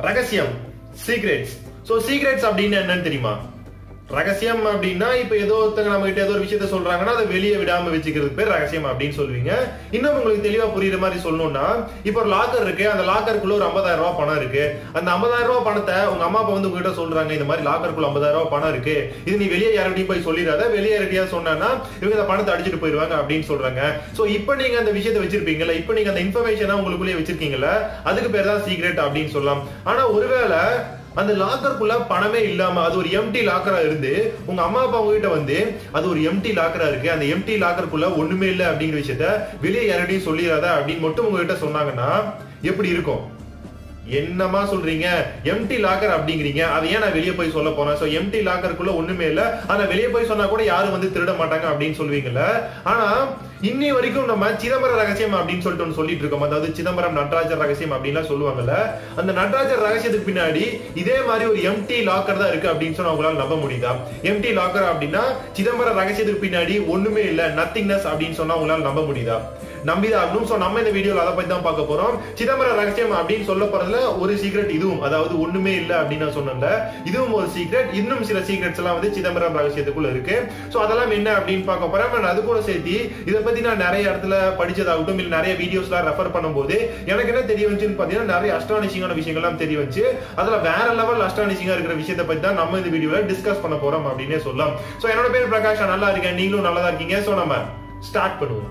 ரகசியம் secrets so secrets அப்படின்னு என்னன்னு தெரியுமா ரகசியம் அப்படின்னா இப்ப ஏதோ ஒருத்தங்க நம்ம கிட்ட ஏதோ ஒரு விஷயத்த சொல்றாங்கன்னா அதை வெளியே விடாம வச்சுக்கிறது பேர் ரகசியம் அப்படின்னு சொல்லுவீங்க இன்னும் உங்களுக்கு தெளிவா புரியுற மாதிரி சொல்லணும்னா இப்ப ஒரு லாக்கர் இருக்கு அந்த லாக்கருக்குள்ள ஒரு 50000 ரூபாய் பணம் இருக்கு அந்த 50000 ரூபாய் பணத்தை உங்க அம்மா அப்பா வந்து உங்ககிட்ட சொல்றாங்க இந்த மாதிரி லாக்கருக்குள்ள 50000 ரூபாய் பணம் இருக்கு இது நீ வெளியே யார்கிட்டயும் போய் சொல்லிடாத வெளியே யார்கிட்டயா சொன்னா இவங்க அந்த பணத்தை அடிச்சிட்டு போயிருவாங்க அப்படின்னு சொல்றாங்க சோ இப்போ நீங்க அந்த விஷயத்தை வச்சிருப்பீங்கல்ல இப்போ நீங்க அந்த இன்ஃபர்மேஷனை உங்களுக்குள்ளே வச்சிருக்கீங்கல்ல அதுக்கு பேர் தான் சீக்ரெட் அப்படின்னு சொல்லலாம் ஆனா ஒருவேளை அந்த லாக்கருக்குள்ள பணமே இல்லாம அது ஒரு எம்டி லாக்கரா இருந்து உங்க அம்மா அப்பா உங்ககிட்ட வந்து அது ஒரு எம்டி லாக்கரா இருக்கு அந்த எம்டி லாக்கருக்குள்ள ஒண்ணுமே இல்லை அப்படிங்கிற விஷயத்த வெளியே யார்கிட்டயும் சொல்லிடாத அப்படின்னு மட்டும் உங்ககிட்ட சொன்னாங்கன்னா எப்படி இருக்கும் என்னமா சொல்றீங்க எம்டி லாக்கர் அப்படிங்கிறீங்க அதை ஏன் நான் வெளியே போய் சொல்ல போறேன் சோ எம்டி லாக்கருக்குள்ள ஒண்ணுமே இல்ல ஆனா வெளியே போய் சொன்னா கூட யாரும் வந்து திருட மாட்டாங்க அப்படின்னு சொல்லுவீங்கல்ல ஆனா இன்னி வரைக்கும் நம்ம சிதம்பரம் ரகசியம் அப்படின்னு சொல்லிட்டு ஒன்று சொல்லிட்டு இருக்கோம் அதாவது சிதம்பரம் நடராஜர் ரகசியம் அப்படின்லாம் சொல்லுவாங்கல்ல அந்த நடராஜர் ரகசியத்துக்கு பின்னாடி இதே மாதிரி ஒரு எம்டி லாக்கர் தான் இருக்கு அப்படின்னு சொன்னா உங்களால நம்ப முடியுதா எம்டி லாக்கர் அப்படின்னா சிதம்பரம் ரகசியத்துக்கு பின்னாடி ஒண்ணுமே இல்ல நத்திங்னஸ் அப்படின்னு சொன்னா உங்களால நம்ப முடியுதா நம்பிதான் ஆகணும் சோ நம்ம இந்த வீடியோல அதை பத்தி தான் பார்க்க போறோம் சிதம்பரம் ரகசியம் அப்படின்னு சொல்ல போறதுல ஒரு சீக்ரெட் இதுவும் அதாவது ஒண்ணுமே இல்ல அப்படின்னு நான் சொன்னேன்ல இதுவும் ஒரு சீக்ரெட் இன்னும் சில சீக்ரெட்ஸ் எல்லாம் வந்து சிதம்பரம் ரகசியத்துக்குள்ள இருக்கு சோ அதெல்லாம் என்ன அப்படின்னு பார்க்க போறேன் நான் அது கூட சேர்த்து இதை பத்தி நான் நிறைய இடத்துல படிச்சதாகட்டும் இல்ல நிறைய வீடியோஸ்லாம் ரெஃபர் பண்ணும்போது எனக்கு என்ன தெரிய வந்துச்சுன்னு பாத்தீங்கன்னா நிறைய அஸ்டானிஷிங்கான விஷயங்கள்லாம் தெரிய வந்துச்சு அதுல வேற லெவல் அஸ்டானிஷிங்கா இருக்கிற விஷயத்தை பத்தி தான் நம்ம இந்த வீடியோல டிஸ்கஸ் பண்ண போறோம் அப்படின்னே சொல்லலாம் சோ என்னோட பேர் பிரகாஷ் நான் நல்லா இருக்கேன் நீங்களும் நல்லா தான் இருக்கீங்க சோ நம்ம ஸ்டார்ட் பண்ணுவோம்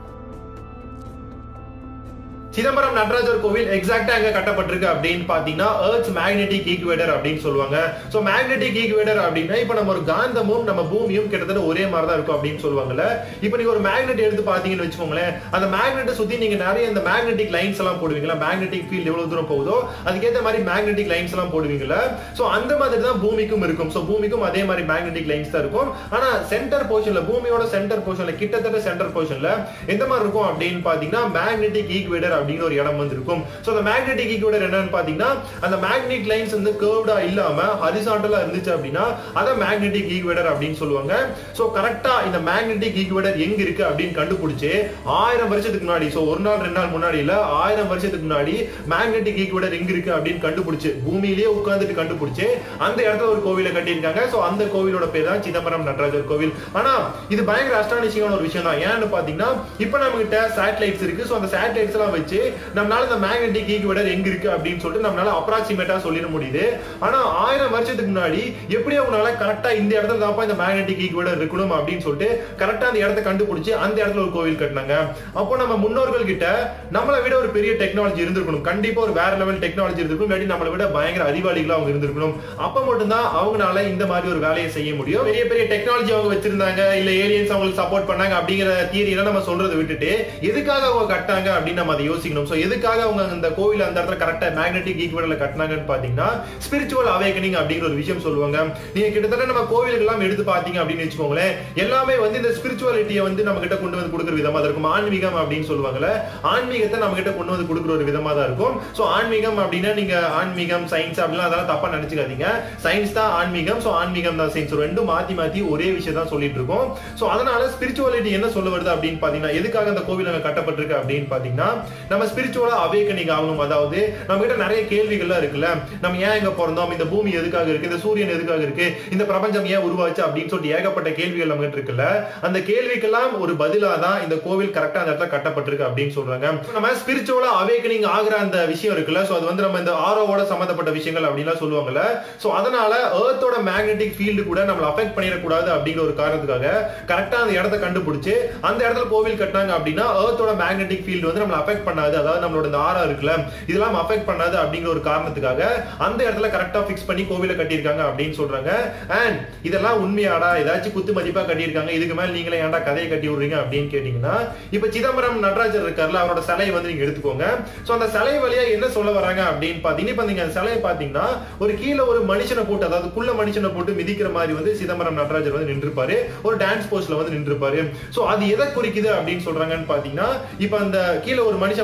சிதம்பரம் நடராஜர் கோவில் எக்ஸாக்டா எங்க கட்டப்பட்டிருக்கு அப்படின்னு பாத்தீங்கன்னா எர்த் மேக்னெட்டிக் ஈக்குவேட்டர் அப்படின்னு சொல்லுவாங்க சோ மேக்னெட்டிக் ஈக்குவேட்டர் அப்படின்னா இப்ப நம்ம ஒரு காந்தமும் நம்ம பூமியும் கிட்டத்தட்ட ஒரே மாதிரி தான் இருக்கும் அப்படின்னு சொல்லுவாங்கல்ல இப்ப நீங்க ஒரு மேக்னெட் எடுத்து பாத்தீங்கன்னு வச்சுக்கோங்களேன் அந்த மேக்னெட்டை சுத்தி நீங்க நிறைய இந்த மேக்னெட்டிக் லைன்ஸ் எல்லாம் போடுவீங்களா மேக்னெட்டிக் ஃபீல்ட் எவ்வளவு தூரம் போகுதோ அதுக்கேற்ற மாதிரி மேக்னெட்டிக் லைன்ஸ் எல்லாம் போடுவீங்கல்ல சோ அந்த மாதிரி தான் பூமிக்கும் இருக்கும் சோ பூமிக்கும் அதே மாதிரி மேக்னெட்டிக் லைன்ஸ் தான் இருக்கும் ஆனா சென்டர் போர்ஷன்ல பூமியோட சென்டர் போர்ஷன்ல கிட்டத்தட்ட சென்டர் போர்ஷன்ல எந்த மாதிரி இருக்கும் அப்படின்னு பாத்தீங்கன்னா மேக்னெட்டிக் ஈக்குவேட்டர் அப்படிங்கிற ஒரு இடம் வந்து இருக்கும் சோ அந்த மேக்னெட்டிக் ஈக்குவேட்டர் என்னன்னு பாத்தீங்கன்னா அந்த மேக்னெட்டிக் லைன்ஸ் வந்து கர்வ்டா இல்லாம ஹரிசாண்டலா இருந்துச்சு அப்படின்னா அத மேக்னெட்டிக் ஈக்குவேட்டர் அப்படின்னு சொல்லுவாங்க சோ கரெக்டா இந்த மேக்னெட்டிக் ஈக்குவேட்டர் எங்க இருக்கு அப்படின்னு கண்டுபிடிச்சு ஆயிரம் வருஷத்துக்கு முன்னாடி சோ ஒரு நாள் ரெண்டு நாள் முன்னாடி இல்ல ஆயிரம் வருஷத்துக்கு முன்னாடி மேக்னெட்டிக் ஈக்குவேட்டர் எங்க இருக்கு அப்படின்னு கண்டுபிடிச்சு பூமியிலேயே உட்கார்ந்துட்டு கண்டுபிடிச்சு அந்த இடத்துல ஒரு கோவிலை கட்டியிருக்காங்க சோ அந்த கோவிலோட பேர் தான் சிதம்பரம் நடராஜர் கோவில் ஆனா இது பயங்கர அஸ்டானிஷிங்கான ஒரு விஷயம் தான் ஏன்னு பாத்தீங்கன்னா இப்ப நம்ம கிட்ட சேட்டலைட்ஸ் இருக்கு சோ அந்த சேட்டலைட்ஸ் எல்லாம் வச்சு நம்மளால இந்த மேக்னெட்டிக் ஈக்குவேட்டர் எங்க இருக்கு அப்படின்னு சொல்லிட்டு நம்மளால அப்ராக்சிமேட்டா சொல்லிட முடியுது ஆனா ஆயிரம் வருஷத்துக்கு முன்னாடி எப்படி அவங்களால கரெக்டா இந்த இடத்துல தான்ப்பா இந்த மேக்னெட்டிக் ஈக்குவேட்டர் இருக்கணும் அப்படின்னு சொல்லிட்டு கரெக்டா அந்த இடத்த கண்டுபிடிச்சு அந்த இடத்துல ஒரு கோவில் கட்டினாங்க அப்போ நம்ம முன்னோர்கள் கிட்ட நம்மளை விட ஒரு பெரிய டெக்னாலஜி இருந்திருக்கணும் கண்டிப்பா ஒரு வேற லெவல் டெக்னாலஜி இருந்திருக்கும் இல்லாட்டி நம்மளை விட பயங்கர அறிவாளிகளா அவங்க இருந்திருக்கணும் அப்ப மட்டும்தான் அவங்களால இந்த மாதிரி ஒரு வேலையை செய்ய முடியும் பெரிய பெரிய டெக்னாலஜி அவங்க வச்சிருந்தாங்க இல்ல ஏலியன்ஸ் அவங்களுக்கு சப்போர்ட் பண்ணாங்க அப்படிங்கிற தியரி எல்லாம் நம்ம சொல்றதை விட்டுட்டு எதுக்காக அவங்க கட்டாங்க அப்படின்னு நம்ம அதை யோசிக்கணும் சோ எதுக்காக அவங்க அந்த கோவில் அந்த இடத்துல கரெக்டா மேக்னெட்டிக் ஈக்குவல கட்டினாங்கன்னு பாத்தீங்கன்னா ஸ்பிரிச்சுவல் அவேக்கனிங் அப்படிங்கிற ஒரு விஷயம் சொல்லுவாங்க நீங்க கிட்டத்தட்ட நம்ம கோவிலுக்கு எல்லாம் எடுத்து பாத்தீங்க அப்படின்னு வச்சுக்கோங்களேன் எல்லாமே வந்து இந்த ஸ்பிரிச்சுவாலிட்டியை வந்து நம்ம கிட்ட கொண்டு வந்து கொடுக்குற விதமா தான் இருக்கும் ஆன்மீகம் அப்படின்னு சொல்லுவாங்கல்ல ஆன்மீகத்தை நம்ம கிட்ட கொண்டு வந்து கொடுக்குற ஒரு விதமா தான் இருக்கும் சோ ஆன்மீகம் அப்படின்னா நீங்க ஆன்மீகம் சயின்ஸ் அப்படிலாம் அதெல்லாம் தப்பா நினைச்சுக்காதீங்க சயின்ஸ் தான் ஆன்மீகம் சோ ஆன்மீகம் தான் சயின்ஸ் ரெண்டும் மாத்தி மாத்தி ஒரே விஷயம் தான் சொல்லிட்டு இருக்கோம் சோ அதனால ஸ்பிரிச்சுவாலிட்டி என்ன சொல்ல வருது அப்படின்னு பாத்தீங்கன்னா எதுக்காக அந்த கோவில் அங்க கட்டப்பட்டிருக்கு அப்படின்னு பாத்தீங்கன்னா நம்ம ஸ்பிரிச்சுவலா அவேக்கனிங் ஆகணும் அதாவது நம்ம கிட்ட நிறைய கேள்விகள்லாம் இருக்குல்ல நம்ம ஏன் எங்க பிறந்தோம் இந்த பூமி எதுக்காக இருக்கு இந்த சூரியன் எதுக்காக இருக்கு இந்த பிரபஞ்சம் ஏன் உருவாச்சு அப்படின்னு சொல்லிட்டு ஏகப்பட்ட கேள்விகள் நம்ம கிட்ட இருக்குல்ல அந்த கேள்விக்கெல்லாம் ஒரு பதிலா தான் இந்த கோவில் கரெக்டா அந்த இடத்துல கட்டப்பட்டிருக்கு அப்படின்னு சொல்றாங்க நம்ம ஸ்பிரிச்சுவலா அவேக்கனிங் ஆகுற அந்த விஷயம் இருக்குல்ல சோ அது வந்து நம்ம இந்த ஆரோவோட சம்பந்தப்பட்ட விஷயங்கள் அப்படின்லாம் சொல்லுவாங்கல்ல சோ அதனால ஏர்த்தோட மேக்னெட்டிக் ஃபீல்டு கூட நம்மள அஃபெக்ட் பண்ணிடக்கூடாது அப்படிங்கிற ஒரு காரணத்துக்காக கரெக்டா அந்த இடத்த கண்டுபிடிச்சு அந்த இடத்துல கோவில் கட்டினாங்க அப்படின்னா ஏர்த்தோட மேக்னெட்டிக் ஃபீல்டு வந்து நம்மள அஃபெக்ட் பண்ணாது அதாவது நம்மளோட இந்த ஆரா இருக்குல்ல இதெல்லாம் அஃபெக்ட் பண்ணாது அப்படிங்கிற ஒரு காரணத்துக்காக அந்த இடத்துல கரெக்டா ஃபிக்ஸ் பண்ணி கோவில கட்டியிருக்காங்க அப்படின்னு சொல்றாங்க அண்ட் இதெல்லாம் உண்மையாடா ஏதாச்சும் குத்து மதிப்பா கட்டியிருக்காங்க இதுக்கு மேல நீங்களே ஏன்டா கதையை கட்டி விடுறீங்க அப்படின்னு கேட்டீங்கன்னா இப்ப சிதம்பரம் நடராஜர் இருக்கார்ல அவரோட சிலையை வந்து நீங்க எடுத்துக்கோங்க சோ அந்த சிலை வழியா என்ன சொல்ல வராங்க அப்படின்னு பாத்தீங்கன்னா இப்ப நீங்க அந்த சிலையை பாத்தீங்கன்னா ஒரு கீழே ஒரு மனுஷனை போட்டு அதாவது குள்ள மனுஷனை போட்டு மிதிக்கிற மாதிரி வந்து சிதம்பரம் நடராஜர் வந்து நின்றுப்பாரு ஒரு டான்ஸ் போஸ்ட்ல வந்து நின்றுப்பாரு சோ அது எதை குறிக்குது அப்படின்னு சொல்றாங்கன்னு பாத்தீங்கன்னா இப்ப அந்த கீழே ஒரு மனுஷன்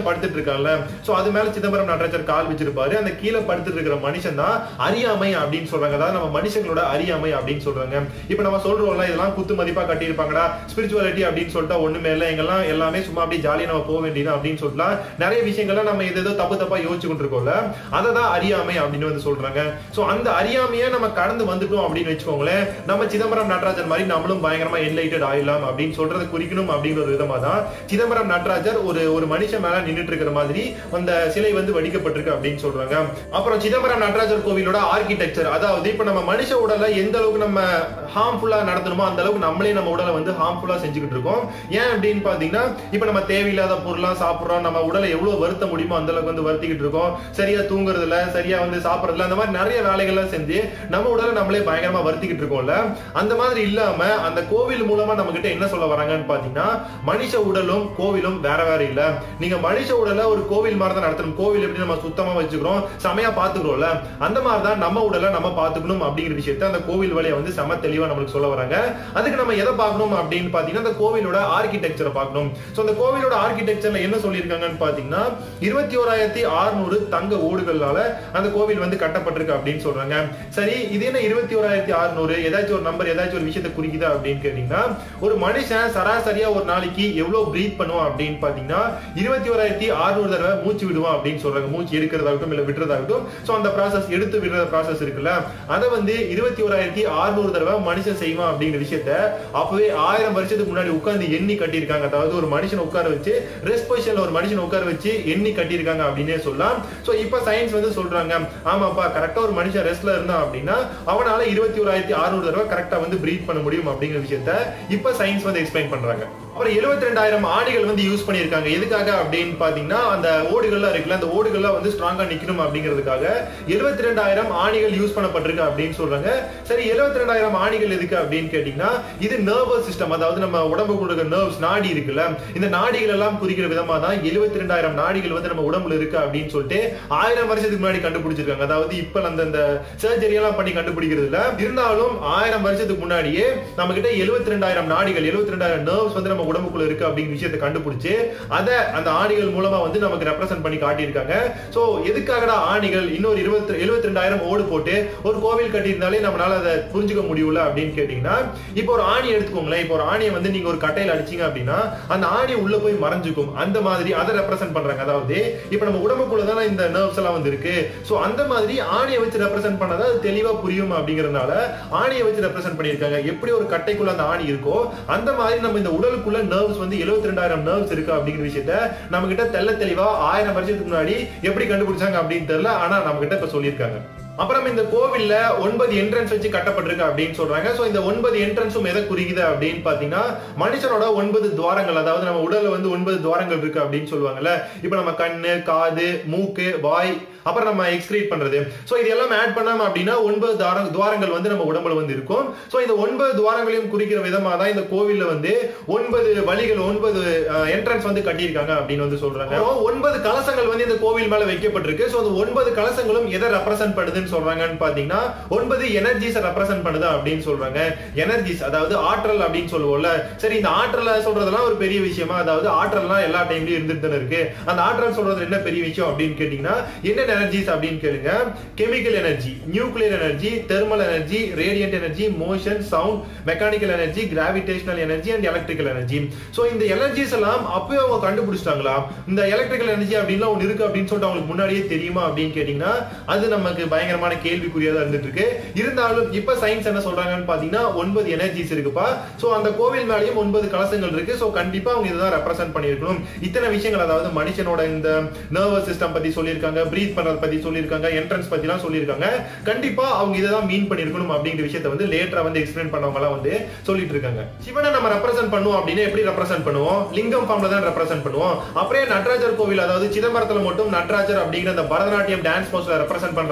மனுஷன் படுத்துட்டு இருக்கான்ல சோ அது மேல சிதம்பரம் நடராஜர் கால் வச்சிருப்பாரு அந்த கீழே படுத்துட்டு இருக்கிற மனுஷன் தான் அறியாமை அப்படின்னு சொல்றாங்க அதாவது நம்ம மனுஷங்களோட அறியாமை அப்படின்னு சொல்றாங்க இப்ப நம்ம சொல்றோம்ல இதெல்லாம் குத்து மதிப்பா கட்டியிருப்பாங்கடா ஸ்பிரிச்சுவாலிட்டி அப்படின்னு சொல்லிட்டா ஒண்ணுமே இல்லை எங்கெல்லாம் எல்லாமே சும்மா அப்படியே ஜாலியா நம்ம போக வேண்டியது அப்படின்னு சொல்லலாம் நிறைய விஷயங்கள்லாம் நம்ம எது ஏதோ தப்பு தப்பா யோசிச்சு கொண்டிருக்கோம்ல அதை தான் அறியாமை அப்படின்னு வந்து சொல்றாங்க சோ அந்த அறியாமையை நம்ம கடந்து வந்துட்டோம் அப்படின்னு வச்சுக்கோங்களேன் நம்ம சிதம்பரம் நடராஜர் மாதிரி நம்மளும் பயங்கரமா என்லைட்டட் ஆயிடலாம் அப்படின்னு சொல்றதை குறிக்கணும் அப்படிங்கிற ஒரு விதமா தான் சிதம்பரம் நடராஜர் ஒரு ஒரு மனுஷன் மேல நின்றுட்டு இருக்கிற மாதிரி அந்த சிலை வந்து வடிக்கப்பட்டிருக்கு அப்படின்னு சொல்றாங்க அப்புறம் சிதம்பரம் நடராஜர் கோவிலோட ஆர்கிடெக்சர் அதாவது இப்ப நம்ம மனுஷ உடலை எந்த அளவுக்கு நம்ம ஹார்ம்ஃபுல்லா நடத்தணுமோ அந்த அளவுக்கு நம்மளே நம்ம உடலை வந்து ஹார்ம்ஃபுல்லா செஞ்சுக்கிட்டு இருக்கோம் ஏன் அப்படின்னு பாத்தீங்கன்னா இப்ப நம்ம தேவையில்லாத பொருள்லாம் சாப்பிடுறோம் நம்ம உடலை எவ்வளவு வருத்த முடியுமோ அந்த அளவுக்கு வந்து வருத்திக்கிட்டு இருக்கோம் சரியா தூங்குறது இல்ல சரியா வந்து சாப்பிடுறதுல அந்த மாதிரி நிறைய வேலைகள்லாம் செஞ்சு நம்ம உடலை நம்மளே பயங்கரமா வருத்திக்கிட்டு இருக்கோம்ல அந்த மாதிரி இல்லாம அந்த கோவில் மூலமா நம்ம கிட்ட என்ன சொல்ல வராங்கன்னு பாத்தீங்கன்னா மனுஷ உடலும் கோவிலும் வேற வேற இல்ல நீங்க மனுஷ உடலை ஒரு கோவில் மாதிரி தான் நடத்தணும் கோவில் எப்படி நம்ம சுத்தமா வச்சுக்கிறோம் செமையா பாத்துக்கிறோம்ல அந்த மாதிரி தான் நம்ம உடலை நம்ம பாத்துக்கணும் அப்படிங்கிற விஷயத்த அந்த கோவில் வழியை வந்து செம தெளிவா நம்மளுக்கு சொல்ல வராங்க அதுக்கு நம்ம எதை பார்க்கணும் அப்படின்னு பாத்தீங்கன்னா அந்த கோவிலோட ஆர்கிடெக்சரை பார்க்கணும் சோ அந்த கோவிலோட ஆர்கிடெக்சர்ல என்ன சொல்லியிருக்காங்கன்னு பாத்தீங்கன்னா இருபத்தி ஓராயிரத்தி அறுநூறு தங்க ஓடுகளால அந்த கோவில் வந்து கட்டப்பட்டிருக்கு அப்படின்னு சொல்றாங்க சரி இது என்ன இருபத்தி ஓராயிரத்தி அறுநூறு ஏதாச்சும் ஒரு நம்பர் ஏதாச்சும் ஒரு விஷயத்தை குறிக்குதா அப்படின்னு கேட்டீங்கன்னா ஒரு மனுஷன் சராசரியா ஒரு நாளைக்கு எவ்வளவு பிரீத் பண்ணுவான் அப்படின்னு பாத்தீங்கன்னா இருபத்தி ஓராயிரத்தி அறுநூறு தடவை மூச்சு விடுவான் அப்படின்னு சொல்றாங்க மூச்சு எடுக்கிறதாகட்டும் இல்ல விடுறதாகட்டும் சோ அந்த ப்ராசஸ் எடுத்து விடுற ப்ராசஸ் இருக்குல்ல அதை வந்து இருபத்தி ஓராயிரத்தி அறுநூறு தடவை மனுஷன் செய்வான் அப்படிங்கிற விஷயத்த அப்பவே ஆயிரம் வருஷத்துக்கு முன்னாடி உட்கார்ந்து எண்ணி கட்டியிருக்காங்க அதாவது ஒரு மனுஷன் உட்கார வச்சு ரெஸ்ட் பொசிஷன்ல ஒரு மனுஷன் உட்கார வச்சு எண்ணி கட்டியிருக்காங்க அப்படின்னே சொல்லலாம் சோ இப்ப சயின்ஸ் வந்து சொல்றாங்க ஆமாப்பா கரெக்டா ஒரு மனுஷன் ரெஸ்ட்ல இருந்தான் அப்படின்னா அவனால இருபத்தி ஓராயிரத்தி அறுநூறு தடவை கரெக்டா வந்து பிரீத் பண்ண முடியும் அப்படிங்கிற விஷயத்த இப்ப சயின்ஸ் வந்து எக்ஸ்பிளைன் பண்றாங்க அப்புறம் எழுபத்தி ரெண்டாயிரம் ஆணிகள் வந்து யூஸ் பண்ணியிருக்காங்க எதுக்காக அப்படின்னு பாத்தீங்கன்னா அந்த ஓடுகள்லாம் இருக்குல்ல அந்த ஓடுகள்லாம் வந்து ஸ்ட்ராங்கா நிக்கணும் அப்படிங்கிறதுக்காக எழுபத்தி ரெண்டாயிரம் ஆணிகள் யூஸ் பண்ணப்பட்டிருக்கு அப்படின்னு சொல்றாங்க சரி எழுபத்தி ரெண்டாயிரம் ஆணிகள் எதுக்கு அப்படின்னு கேட்டீங்கன்னா இது நர்வஸ் சிஸ்டம் அதாவது நம்ம உடம்பு கொடுக்க நர்வ்ஸ் நாடி இருக்குல்ல இந்த நாடிகள் எல்லாம் குறிக்கிற விதமா தான் எழுபத்தி ரெண்டாயிரம் நாடிகள் வந்து நம்ம உடம்புல இருக்கு அப்படின்னு சொல்லிட்டு ஆயிரம் வருஷத்துக்கு முன்னாடி கண்டுபிடிச்சிருக்காங்க அதாவது இப்ப அந்த இந்த சர்ஜரி எல்லாம் பண்ணி கண்டுபிடிக்கிறது இல்ல இருந்தாலும் ஆயிரம் வருஷத்துக்கு முன்னாடியே நம்ம கிட்ட எழுபத்தி ரெண்டாயிரம் நாடிகள் எழுபத்தி ரெண்டாயிரம் நர்வ்ஸ் வந்து நம்ம உடம்புக்குள்ள இருக்கு அப்படிங்கிற விஷயத்தை கண்டுபிடிச்சு அதை அந்த ஆணிகள் மூலமா வந்து நமக்கு ரெப்ரசென்ட் பண்ணி காட்டியிருக்காங்க சோ எதுக்காகடா ஆணிகள் இன்னொரு இருபத்தி எழுபத்தி ரெண்டாயிரம் ஓடு போட்டு ஒரு கோவில் கட்டியிருந்தாலே நம்மளால அதை புரிஞ்சுக்க முடியல அப்படின்னு கேட்டீங்கன்னா இப்போ ஒரு ஆணி எடுத்துக்கோங்களேன் இப்போ ஒரு ஆணியை வந்து நீங்க ஒரு கட்டையில அடிச்சீங்க அப்படின்னா அந்த ஆணி உள்ள போய் மறைஞ்சுக்கும் அந்த மாதிரி அதை ரெப்ரசென்ட் பண்றாங்க அதாவது இப்போ நம்ம உடம்புக்குள்ள தானே இந்த நர்வ்ஸ் எல்லாம் வந்து இருக்கு சோ அந்த மாதிரி ஆணியை வச்சு ரெப்ரசென்ட் பண்ணாதான் அது தெளிவா புரியும் அப்படிங்கறதுனால ஆணியை வச்சு ரெப்ரசென்ட் பண்ணியிருக்காங்க எப்படி ஒரு கட்டைக்குள்ள அந்த ஆணி இருக்கோ அந்த மாதிரி நம்ம இந்த உடலுக்குள்ள நர்வ்ஸ் வந்து எழுபத்தி ரெண்டாயிரம் நர்வ்ஸ் இருக்கு அப்படிங்கிற விஷயத்த நம்ம கிட்ட தெல்ல தெளிவா ஆயிரம் வருஷத்துக்கு முன்னாடி எப்படி கண்டுபிடிச்சாங்க அப்படின்னு தெரியல ஆனா நம்ம கிட்ட இப்ப சொல்லியிருக்காங்க அப்புறம் இந்த கோவில்ல ஒன்பது என்ட்ரன்ஸ் வச்சு கட்டப்பட்டிருக்கு அப்படின்னு சொல்றாங்க சோ இந்த ஒன்பது என்ட்ரன்ஸும் எதை குறிக்குது அப்படின்னு பாத்தீங்கன்னா மனுஷனோட ஒன்பது துவாரங்கள் அதாவது நம்ம உடல்ல வந்து ஒன்பது துவாரங்கள் இருக்கு அப்படின்னு சொல்லுவாங்கல்ல இப்ப நம்ம கண்ணு காது மூக்கு வாய் அப்புறம் நம்ம எக்ஸ்கிரீட் பண்றது சோ இது எல்லாம் ஆட் பண்ணாம அப்படின்னா ஒன்பது துவார துவாரங்கள் வந்து நம்ம உடம்புல வந்து இருக்கும் சோ இந்த ஒன்பது துவாரங்களையும் குறிக்கிற விதமா தான் இந்த கோவில்ல வந்து ஒன்பது வழிகள் ஒன்பது என்ட்ரன்ஸ் வந்து கட்டியிருக்காங்க அப்படின்னு வந்து சொல்றாங்க அப்புறம் ஒன்பது கலசங்கள் வந்து இந்த கோவில் மேல வைக்கப்பட்டிருக்கு சோ அந்த ஒன்பது கலசங்களும் எதை ரெப்ரசென்ட் பண்ணுதுன்னு சொல்றாங்கன்னு பாத்தீங்கன்னா ஒன்பது எனர்ஜிஸ் ரெப்ரசென்ட் பண்ணுது அப்படின்னு சொல்றாங்க எனர்ஜிஸ் அதாவது ஆற்றல் அப்படின்னு சொல்லுவோம்ல சரி இந்த ஆற்றல சொல்றதெல்லாம் ஒரு பெரிய விஷயமா அதாவது ஆற்றல்லாம் எல்லா டைம்லயும் இருந்துட்டு தானே இருக்கு அந்த ஆற்றல் சொல்றது என்ன பெரிய விஷயம் அப்படின்னு கேட்டீங்கன்னா என்ன எனர்ஜிஸ் அப்படின்னு கேளுங்க chemical energy nuclear energy thermal energy radiant energy motion sound mechanical energy gravitational energy and electrical energy so இந்த எனர்ஜிஸ் எல்லாம் அப்பவே அவங்க கண்டுபிடிச்சிட்டாங்களா இந்த எலக்ட்ரிக்கல் எனர்ஜி அப்படின்லாம் ஒன்று இருக்கு அப்படின்னு சொல்லிட்டு அவங்களுக்கு முன்னாடியே தெரியுமா அப்படின்னு கேட்டீங்கன்னா அது நமக்கு பயங்கரமான கேள்விக்குறியா தான் இருந்துட்டு இருக்கு இருந்தாலும் இப்ப சயின்ஸ் என்ன சொல்றாங்கன்னு பாத்தீங்கன்னா ஒன்பது எனர்ஜிஸ் இருக்குப்பா சோ அந்த கோவில் மேலேயும் ஒன்பது கலசங்கள் இருக்கு சோ கண்டிப்பா அவங்க இதுதான் ரெப்ரசென்ட் பண்ணிருக்கணும் இத்தனை விஷயங்கள் அதாவது மனுஷனோட இந்த நர்வஸ் சிஸ்டம் பத்தி சொல்லியிருக்காங்க பிரீத் பண்றத பத்தி சொல்லியிருக்காங்க என்ட்ரன்ஸ் பத்தி எல்லாம் சொல்லியிருக்காங்க கண்டிப்பா அவங்க இதை தான் மீன் பண்ணிருக்கணும் அப்படிங்கிற விஷயத்த வந்து லேட்டரா வந்து எக்ஸ்பிளைன் பண்ணவங்க எல்லாம் வந்து சொல்லிட்டு இருக்காங்க சிவனை நம்ம ரெப்ரசென்ட் பண்ணுவோம் அப்படின்னு எப்படி ரெப்ரசென்ட் பண்ணுவோம் லிங்கம் ஃபார்ம்ல தான் ரெப்ரசென்ட் பண்ணுவோம் அப்படியே நடராஜர் கோவில் அதாவது சிதம்பரத்துல மட்டும் நடராஜர் அப்படிங்கிற அந்த பரதநாட்டியம் டான்ஸ் போஸ்ல ரெப்ரசென்ட் பண்றாங்கன்னு கேட்டீங்க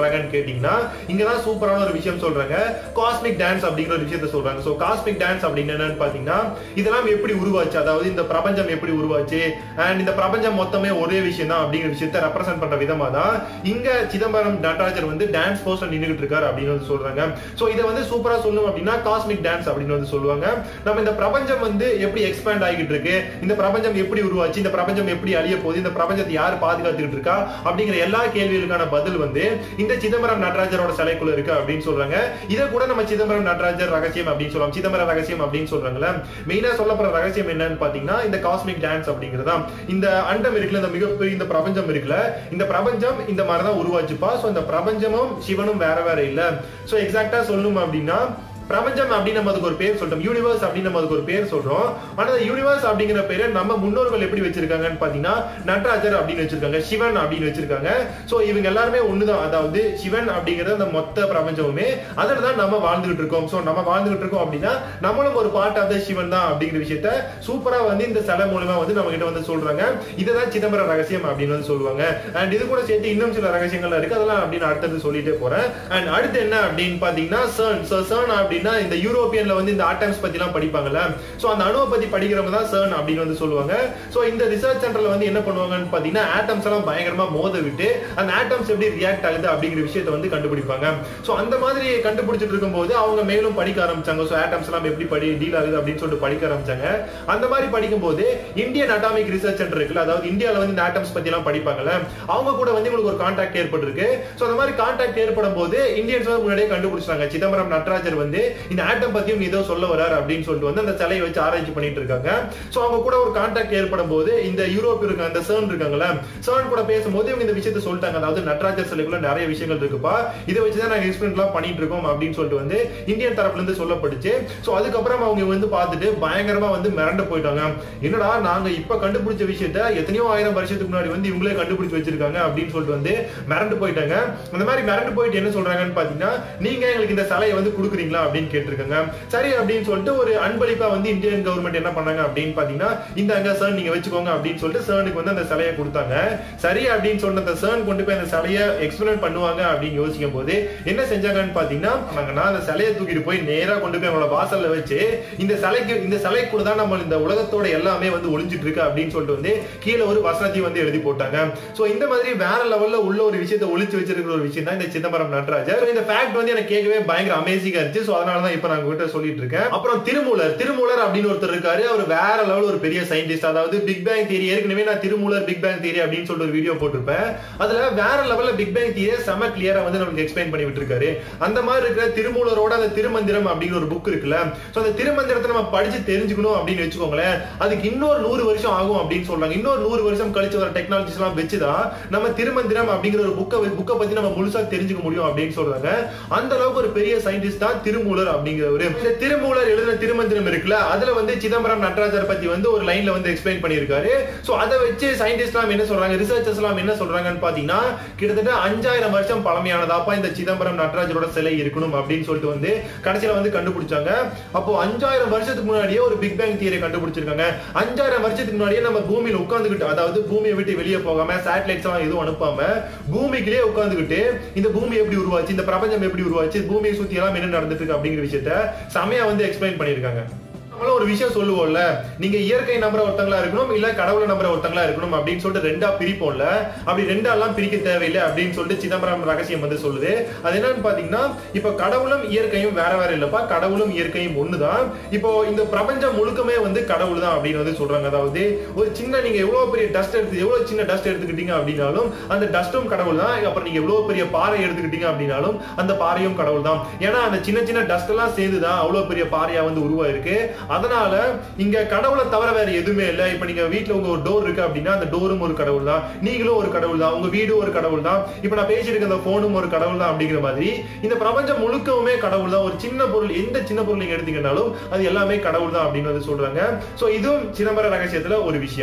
கேட்டீங்கன்னா இங்கதான் சூப்பரான ஒரு விஷயம் சொல்றாங்க காஸ்மிக் டான்ஸ் அப்படிங்கிற ஒரு விஷயத்த சொல்றாங்க சோ காஸ்மிக் டான்ஸ் அப்படின்னு என்னன்னு பாத்தீங்கன்னா இதெல்லாம் எப்படி உருவாச்சு அதாவது இந்த பிரபஞ்சம் எப்படி உருவாச்சு அண்ட் இந்த பிரபஞ்சம் மொத்தமே ஒரே விஷயம் தான் அப்படிங்கிற விஷயத்த ரெப்ரசென்ட் பண்ற விதமா தான் இங்க சிதம்பரம் நடராஜர் வந்து டான்ஸ் போஸ்ட்ல நின்றுட்டு இருக்காரு அப்படின்னு வந்து சொல்றாங்க சோ இதை வந்து சூப்பரா சொல்லணும் அப்படின்னா காஸ்மிக் டான்ஸ் அப்படின்னு வந்து சொல்லுவாங்க நம்ம இந்த பிரபஞ்சம் வந்து எப்படி எக்ஸ்பேண்ட் ஆகிட்டு இருக்கு இந்த பிரபஞ்சம் எப்படி உருவாச்சு இந்த பிரபஞ்சம் எப்படி அழிய போகுது இந்த பிரபஞ்சத்தை யார் பாதுகாத்துக்கிட்டு இருக்கா அப்படிங்கிற எல்லா கேள்விகளுக்கான பதில் வந்து இந்த சிதம்பரம் நடராஜரோட சிலைக்குள்ள இருக்கு அப்படின்னு சொல்றாங்க இதை கூட நம்ம சிதம்பரம் நடராஜர் ரகசியம் அப்படின்னு சொல்லுவோம் சிதம்பரம் ரகசியம் அப்படின்னு சொல்றாங்கல்ல மெயினா சொல்லப்படுற ரகசியம் என்னன்னு பாத்தீங்கன்னா இந்த காஸ்மிக் டான்ஸ் அப்படிங்கறதா இந்த அண்டம் இருக்குல்ல இந்த மிகப்பெரிய இந்த பிரபஞ்சம் இருக்குல்ல இந்த பிரபஞ்சம் இந்த மாதிரி தான் உருவாச்சுப்பா சோ இந்த பிரபஞ்சமும் சிவனும் வேற வேற இல்ல சோ எக்ஸாக்டா சொல்லணும் அப்படின்னா பிரபஞ்சம் அப்படின்னு நம்ம அதுக்கு ஒரு பேர் சொல்றோம் யூனிவர்ஸ் அப்படின்னு நம்ம அதுக்கு ஒரு பேர் சொல்றோம் ஆனா அந்த யூனிவர்ஸ் அப்படிங்கிற பேரை நம்ம முன்னோர்கள் எப்படி வச்சிருக்காங்கன்னு பாத்தீங்கன்னா நடராஜர் அப்படின்னு வச்சிருக்காங்க சிவன் அப்படின்னு வச்சிருக்காங்க சோ இவங்க எல்லாருமே ஒண்ணுதான் அதாவது சிவன் அப்படிங்கிறது அந்த மொத்த பிரபஞ்சமுமே அதுல தான் நம்ம வாழ்ந்துகிட்டு இருக்கோம் சோ நம்ம வாழ்ந்துகிட்டு இருக்கோம் அப்படின்னா நம்மளும் ஒரு பார்ட் ஆஃப் த சிவன் தான் அப்படிங்கிற விஷயத்த சூப்பரா வந்து இந்த சிலை மூலமா வந்து நம்ம கிட்ட வந்து சொல்றாங்க இதுதான் சிதம்பரம் ரகசியம் அப்படின்னு வந்து சொல்லுவாங்க அண்ட் இது கூட சேர்த்து இன்னும் சில ரகசியங்கள் இருக்கு அதெல்லாம் அப்படின்னு அடுத்தது சொல்லிட்டே போறேன் அண்ட் அடுத்து என்ன அப்படின்னு பாத்தீங்கன்னா சர்ன் சோ சர்ன் அப்படின்னா இந்த யூரோப்பியன்ல வந்து இந்த ஆட்டம்ஸ் பத்தி எல்லாம் படிப்பாங்கல்ல சோ அந்த அணுவை பத்தி படிக்கிறவங்க தான் சர்ன் அப்படின்னு வந்து சொல்லுவாங்க சோ இந்த ரிசர்ச் சென்டர்ல வந்து என்ன பண்ணுவாங்கன்னு பாத்தீங்கன்னா ஆட்டம்ஸ் எல்லாம் பயங்கரமா மோத விட்டு அந்த ஆட்டம்ஸ் எப்படி ரியாக்ட் ஆகுது அப்படிங்கிற விஷயத்தை வந்து கண்டுபிடிப்பாங்க சோ அந்த மாதிரி கண்டுபிடிச்சிட்டு இருக்கும்போது அவங்க மேலும் படிக்க ஆரம்பிச்சாங்க சோ ஆட்டம்ஸ் எல்லாம் எப்படி படி டீல் ஆகுது அப்படின்னு சொல்லிட்டு படிக்க ஆரம்பிச்சாங்க அந்த மாதிரி படிக்கும்போது இந்தியன் அட்டாமிக் ரிசர்ச் சென்டர் இருக்குல்ல அதாவது இந்தியால வந்து இந்த ஆட்டம்ஸ் பத்தி எல்லாம் படிப்பாங்கல்ல அவங்க கூட வந்து உங்களுக்கு ஒரு கான்டாக்ட் ஏற்பட்டிருக்கு சோ அந்த மாதிரி கான்டாக்ட் ஏற்படும் போது இந்தியன்ஸ் வந்து முன்னாடியே கண்டுபிடிச்சாங்க சிதம்பரம் நடராஜர் வந்து இந்த ஆட்டம் பத்தியும் ஏதோ சொல்ல வராரு அப்படின்னு சொல்லிட்டு வந்து அந்த சிலையை வச்சு ஆராய்ச்சி பண்ணிட்டு இருக்காங்க சோ அவங்க கூட ஒரு கான்டாக்ட் ஏற்படும் போது இந்த யூரோப் இருக்க அந்த சர்ன் இருக்காங்கல்ல சர்ன் கூட பேசும்போது இவங்க இந்த விஷயத்த சொல்லிட்டாங்க அதாவது நடராஜர் சிலைக்குள்ள நிறைய விஷயங்கள் இருக்குப்பா இதை வச்சுதான் நாங்க எக்ஸ்பெரிமெண்ட் எல்லாம் பண்ணிட்டு இருக்கோம் அப்படின்னு சொல்லிட்டு வந்து இந்தியன் தரப்புல இருந்து சொல்லப்பட்டுச்சு சோ அதுக்கப்புறம் அவங்க வந்து பார்த்துட்டு பயங்கரமா வந்து மிரண்டு போயிட்டாங்க என்னடா நாங்க இப்ப கண்டுபிடிச்ச விஷயத்த எத்தனையோ ஆயிரம் வருஷத்துக்கு முன்னாடி வந்து இவங்களே கண்டுபிடிச்சு வச்சிருக்காங்க அப்படின்னு சொல்லிட்டு வந்து மிரண்டு போயிட்டாங்க அந்த மாதிரி மிரண்டு போயிட்டு என்ன சொல்றாங்கன்னு பாத்தீங்கன்னா நீங்க எங்களுக்கு இந்த சிலையை வந்து கொடுக்குறீங்களா அப்படின்னு கேட்டிருக்காங்க சரி அப்படின்னு சொல்லிட்டு ஒரு அன்பளிப்பா வந்து இந்தியன் கவர்மெண்ட் என்ன பண்ணாங்க அப்படின்னு பாத்தீங்கன்னா இந்த அங்க சர்ன் நீங்க வச்சுக்கோங்க அப்படின்னு சொல்லிட்டு சர்னுக்கு வந்து அந்த சிலையை கொடுத்தாங்க சரி அப்படின்னு சொன்ன அந்த சர்ன் கொண்டு போய் அந்த சிலையை எக்ஸ்பிளைன் பண்ணுவாங்க அப்படின்னு யோசிக்கும் போது என்ன செஞ்சாங்கன்னு பாத்தீங்கன்னா நாங்கன்னா அந்த சிலையை தூக்கிட்டு போய் நேரா கொண்டு போய் அவங்களோட வாசல்ல வச்சு இந்த சிலைக்கு இந்த சிலைக்குள்ள தான் நம்ம இந்த உலகத்தோட எல்லாமே வந்து ஒளிஞ்சிட்டு இருக்கு அப்படின்னு சொல்லிட்டு வந்து கீழே ஒரு வசனத்தையும் வந்து எழுதி போட்டாங்க சோ இந்த மாதிரி வேற லெவல்ல உள்ள ஒரு விஷயத்தை ஒளிச்சு வச்சிருக்கிற ஒரு விஷயம் தான் இந்த சிதம்பரம் நடராஜர் So, இந்த ஃபேக்ட் வந்து எனக்கு கேட்கவே பயங்கர அமேசிங்கா இருந்துச்சு சோ அதனால தான் இப்ப நான் உங்ககிட்ட சொல்லிட்டு இருக்கேன் அப்புறம் திருமூலர் திருமூலர் அப்படின்னு ஒருத்தர் இருக்காரு அவர் வேற லெவல் ஒரு பெரிய சயின்டிஸ்ட் அதாவது பிக் பேங் தியரி ஏற்கனவே நான் திருமூலர் பிக் பேங் தியரி அப்படின்னு சொல்லிட்டு ஒரு வீடியோ போட்டிருப்பேன் அதுல வேற லெவல்ல பிக் பேங் தியரியை செம கிளியரா வந்து நமக்கு எக்ஸ்பிளைன் பண்ணி விட்டுருக்காரு அந்த மாதிரி இருக்கிற திருமூலரோட அந்த திருமந்திரம் அப்படிங்கிற ஒரு புக் இருக்குல்ல சோ அந்த திருமந்திரத்தை நம்ம படிச்சு தெரிஞ்சுக்கணும் அப்படின்னு வச்சுக்கோங்களேன் அதுக்கு இன்னொரு நூறு வருஷம் ஆகும் அப்படின்னு சொல்றாங்க இன்னொரு நூறு வருஷம் கழிச்சு வர டெக்னாலஜிஸ் எல்லாம் வச்சுதான் நம்ம திருமந்திரம் அப்படிங்கிற ஒரு புக்கை புக்கை பத்தி நம்ம முழுசா தெரிஞ்சுக்க முடியும் அப்படின்னு சொல்றாங்க அந்த அளவுக்கு ஒரு பெரிய சயின்டிஸ்ட் தான் திருமூலர் அப்படிங்கிறவரு இந்த திருமூலர் எழுதின திருமந்திரம் இருக்குல்ல அதுல வந்து சிதம்பரம் நடராஜர் பத்தி வந்து ஒரு லைன்ல வந்து எக்ஸ்பிளைன் பண்ணியிருக்காரு சோ அதை வச்சு சயின்டிஸ்ட் எல்லாம் என்ன சொல்றாங்க ரிசர்ச்சர்ஸ் எல்லாம் என்ன சொல்றாங்கன்னு பாத்தீங்கன்னா கிட்டத்தட்ட அஞ்சாயிரம் வருஷம் பழமையானதாப்பா இந்த சிதம்பரம் நடராஜரோட சிலை இருக்கணும் அப்படின்னு சொல்லிட்டு வந்து கடைசியில வந்து கண்டுபிடிச்சாங்க அப்போ அஞ்சாயிரம் வருஷத்துக்கு முன்னாடியே ஒரு பிக் பேங் தியரி கண்டுபிடிச்சிருக்காங்க அஞ்சாயிரம் வருஷத்துக்கு முன்னாடியே நம்ம பூமியில உட்கார்ந்துகிட்டு அதாவது பூமியை விட்டு வெளியே போகாம சேட்டலைட்ஸ் எல்லாம் எதுவும் அனுப்பாம பூமிக்குள்ளே உட்கார்ந்துகிட்டு இந்த பூமி எப்படி உருவாச்சு இந்த பிரபஞ்சம் எப்படி உருவாச்சு பூமியை சுத்தி எல்லாம் என்ன நடந்துட்டு இருக்கு அப்படிங்கிற விஷயத்த செமையா வந்து எக்ஸ்பிளைன் பண்ணிருக்காங்க நம்மளும் ஒரு விஷயம் சொல்லுவோம்ல நீங்க இயற்கை நம்புற ஒருத்தங்களா இருக்கணும் இல்ல கடவுளை நம்புற ஒருத்தங்களா இருக்கணும் அப்படின்னு சொல்லிட்டு ரெண்டா பிரிப்போம்ல அப்படி ரெண்டாலாம் பிரிக்க தேவையில்லை அப்படின்னு சொல்லிட்டு சிதம்பரம் ரகசியம் வந்து சொல்லுது அது என்னன்னு பாத்தீங்கன்னா இப்ப கடவுளும் இயற்கையும் வேற வேற இல்லப்பா கடவுளும் இயற்கையும் ஒண்ணுதான் இப்போ இந்த பிரபஞ்சம் முழுக்கமே வந்து கடவுள் தான் அப்படின்னு வந்து சொல்றாங்க அதாவது ஒரு சின்ன நீங்க எவ்வளவு பெரிய டஸ்ட் எடுத்து எவ்வளவு சின்ன டஸ்ட் எடுத்துக்கிட்டீங்க அப்படின்னாலும் அந்த டஸ்டும் கடவுள் தான் அப்புறம் நீங்க எவ்வளவு பெரிய பாறை எடுத்துக்கிட்டீங்க அப்படின்னாலும் அந்த பாறையும் கடவுள் தான் ஏன்னா அந்த சின்ன சின்ன டஸ்ட் எல்லாம் சேர்ந்துதான் அவ்வளவு பெரிய பாறையா வந்து உருவாயிருக்கு அதனால இங்க கடவுளை தவிர வேற எதுவுமே இல்ல இப்ப நீங்க வீட்ல உங்க ஒரு டோர் இருக்கு அப்படின்னா அந்த டோரும் ஒரு கடவுள் தான் நீங்களும் ஒரு கடவுள் தான் உங்க வீடும் ஒரு கடவுள் தான் இப்ப நான் பேசிட்டு அந்த போனும் ஒரு கடவுள் தான் அப்படிங்கிற மாதிரி இந்த பிரபஞ்சம் முழுக்கவுமே கடவுள் தான் ஒரு சின்ன பொருள் எந்த சின்ன பொருள் நீங்க எடுத்தீங்கன்னாலும் அது எல்லாமே கடவுள் தான் அப்படின்னு வந்து சொல்றாங்க சோ இதுவும் சிதம்பர ரகசியத்துல ஒரு விஷயம்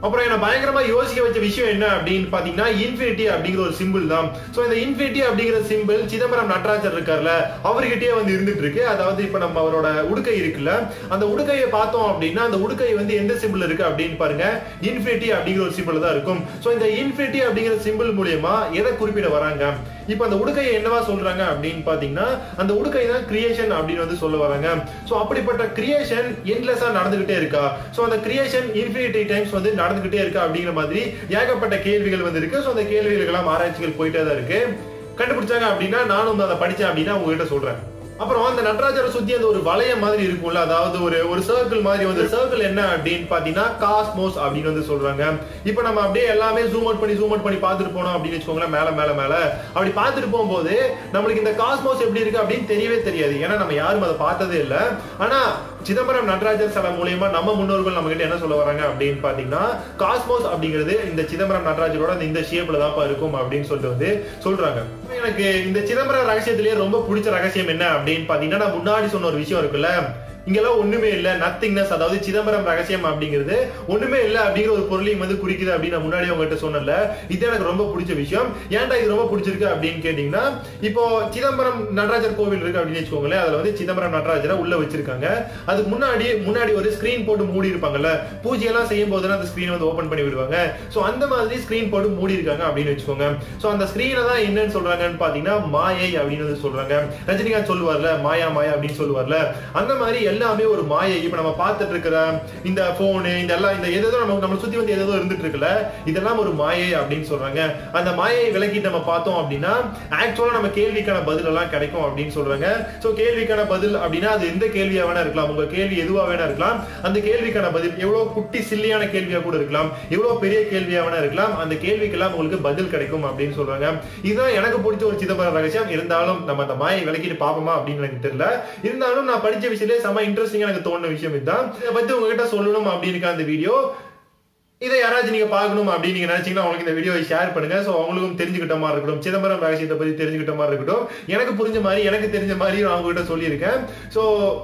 அப்புறம் என்ன பயங்கரமா யோசிக்க வச்ச விஷயம் என்ன அப்படின்னு பாத்தீங்கன்னா இன்ஃபினிட்டி அப்படிங்கிற ஒரு சிம்பிள் தான் சோ இந்த இன்ஃபினிட்டி அப்படிங்கிற சிம்பிள் சிதம்பரம் நடராஜர் இருக்கார்ல அவர்கிட்டயே வந்து இருந்துட்டு இருக்கு அதாவது இப்ப நம்ம அவரோட உடுக்கை இருக்குல்ல அந்த உடுக்கையை பார்த்தோம் அப்படின்னா அந்த உடுக்கை வந்து எந்த சிம்பிள் இருக்கு அப்படின்னு பாருங்க இன்ஃபினிட்டி அப்படிங்கிற ஒரு சிம்பிள் தான் இருக்கும் சோ இந்த இன்ஃபினிட்டி அப்படிங்கிற சிம்பிள் மூலியமா எதை குறிப்பிட வராங்க இப்ப அந்த உடுக்கையை என்னவா சொல்றாங்க அப்படின்னு பாத்தீங்கன்னா அந்த உடுக்கை தான் கிரியேஷன் அப்படின்னு வந்து சொல்ல வராங்க சோ அப்படிப்பட்ட கிரியேஷன் என்லெஸ்ஸா நடந்துகிட்டே இருக்கா சோ அந்த கிரியேஷன் இன்ஃபினிட்டி டைம்ஸ் வந்து நடந்துகிட்டே இருக்கா அப்படிங்கிற மாதிரி ஏகப்பட்ட கேள்விகள் வந்து இருக்கு சோ அந்த கேள்விகளுக்கெல்லாம் ஆராய்ச்சிகள் போயிட்டே தான் இருக்கு கண்டுபிடிச்சாங்க அப்படின்னா நானும் வந்து அதை படிச்சேன் அப்படின்னா உங்ககிட்ட சொல்றேன் அப்புறம் அந்த நடராஜரை சுத்தி அந்த ஒரு வளையம் மாதிரி இருக்கும்ல அதாவது ஒரு ஒரு சர்க்கிள் மாதிரி வந்து சர்க்கிள் என்ன அப்படின்னு பாத்தீங்கன்னா காஸ்மோஸ் அப்படின்னு வந்து சொல்றாங்க இப்போ நம்ம அப்படியே எல்லாமே ஜூம் அவுட் பண்ணி ஜூம் அவுட் பண்ணி பார்த்துட்டு போனோம் அப்படின்னு வச்சுக்கோங்களேன் மேல மேல மேல அப்படி பார்த்துட்டு போகும்போது நம்மளுக்கு இந்த காஸ்மோஸ் எப்படி இருக்கு அப்படின்னு தெரியவே தெரியாது ஏன்னா நம்ம யாரும் அதை பார்த்ததே இல்லை ஆனா சிதம்பரம் நடராஜர் சிலை மூலியமா நம்ம முன்னோர்கள் நம்ம கிட்ட என்ன சொல்ல வராங்க அப்படின்னு பாத்தீங்கன்னா காஸ்மோஸ் அப்படிங்கிறது இந்த சிதம்பரம் நடராஜரோட இந்த ஷேப்ல தான் இருக்கும் அப்படின்னு சொல்லிட்டு வந்து சொல்றாங்க எனக்கு இந்த சிதம்பரம் ரகசியத்திலேயே ரொம்ப பிடிச்ச ரகசியம் என்ன அப்படின்னு பாத்தீங்கன்னா நான் முன்னாடி சொன்ன ஒரு விஷயம் இருக்குல்ல இங்கெல்லாம் ஒண்ணுமே இல்ல நத்திங்னஸ் அதாவது சிதம்பரம் ரகசியம் அப்படிங்கிறது ஒண்ணுமே இல்ல அப்படிங்கிற ஒரு பொருளையும் வந்து குறிக்குது அப்படின்னு நான் முன்னாடி உங்ககிட்ட சொன்னல இது எனக்கு ரொம்ப பிடிச்ச விஷயம் ஏன்டா இது ரொம்ப பிடிச்சிருக்கு அப்படின்னு கேட்டீங்கன்னா இப்போ சிதம்பரம் நடராஜர் கோவில் இருக்கு அப்படின்னு வச்சுக்கோங்களேன் அதுல வந்து சிதம்பரம் நடராஜரை உள்ள வச்சிருக்காங்க அதுக்கு முன்னாடி முன்னாடி ஒரு ஸ்கிரீன் போட்டு மூடி இருப்பாங்கல்ல பூஜை எல்லாம் செய்யும் போது அந்த ஸ்கிரீன் வந்து ஓபன் பண்ணி விடுவாங்க சோ அந்த மாதிரி ஸ்கிரீன் போட்டு மூடி இருக்காங்க அப்படின்னு வச்சுக்கோங்க சோ அந்த ஸ்கிரீனை தான் என்னன்னு சொல்றாங்கன்னு பாத்தீங்கன்னா மாயை அப்படின்னு வந்து சொல்றாங்க ரஜினிகாந்த் சொல்லுவார்ல மாயா மாயா அப்படின்னு சொல்லுவார்ல அந்த மாதிரி எல்லாமே ஒரு மாயை இப்ப நம்ம பார்த்துட்டு இருக்கிற இந்த போனு இந்த எல்லாம் இந்த எதோ நம்ம நம்ம சுத்தி வந்து எதோ இருந்துட்டு இருக்குல்ல இதெல்லாம் ஒரு மாயை அப்படின்னு சொல்றாங்க அந்த மாயை விலக்கி நம்ம பார்த்தோம் அப்படின்னா ஆக்சுவலா நம்ம கேள்விக்கான பதில் எல்லாம் கிடைக்கும் அப்படின்னு சொல்றாங்க சோ கேள்விக்கான பதில் அப்படின்னா அது எந்த கேள்வியா வேணா இருக்கலாம் உங்க கேள்வி எதுவா வேணா இருக்கலாம் அந்த கேள்விக்கான பதில் எவ்வளவு குட்டி சில்லியான கேள்வியா கூட இருக்கலாம் எவ்வளவு பெரிய கேள்வியா வேணா இருக்கலாம் அந்த கேள்விக்கெல்லாம் உங்களுக்கு பதில் கிடைக்கும் அப்படின்னு சொல்றாங்க இதுதான் எனக்கு பிடிச்ச ஒரு சிதம்பரம் ரகசியம் இருந்தாலும் நம்ம அந்த மாயை விலக்கிட்டு பாப்போமா அப்படின்னு எனக்கு தெரியல இருந்தாலும் நான் படிச்ச விஷயத்திலே செம இன்ட்ரெஸ்டிங்கா எனக்கு தோணுன விஷயம் இதுதான் இதை பத்தி உங்ககிட்ட சொல்லணும் அப்படின்னு அந்த வீடியோ இதை யாராச்சும் நீங்க பார்க்கணும் அப்படின்னு நீங்க நினைச்சீங்கன்னா உங்களுக்கு இந்த வீடியோ ஷேர் பண்ணுங்க சோ அவங்களுக்கும் தெரிஞ்சுக்கிட்ட மாதிரி இருக்கட்டும் சிதம்பரம் ரகசியத்தை பத்தி தெரிஞ்சுக்கிட்ட மாதிரி இருக்கட்டும் எனக்கு புரிஞ்ச மாதிரி எனக்கு தெரிஞ்ச மாதிரி நான் உங்ககிட்ட சொல்லியிருக்கேன் சோ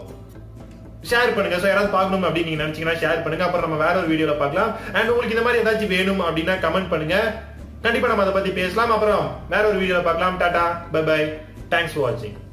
ஷேர் பண்ணுங்க ஸோ யாராவது பார்க்கணும் அப்படின்னு நீங்க நினைச்சீங்கன்னா ஷேர் பண்ணுங்க அப்புறம் நம்ம வேற ஒரு வீடியோல பார்க்கலாம் அண்ட் உங்களுக்கு இந்த மாதிரி ஏதாச்சும் வேணும் அப்படின்னா கமெண்ட் பண்ணுங்க கண்டிப்பா நம்ம அதை பத்தி பேசலாம் அப்புறம் வேற ஒரு வீடியோல பார்க்கலாம் tata bye bye thanks for வாட்சிங்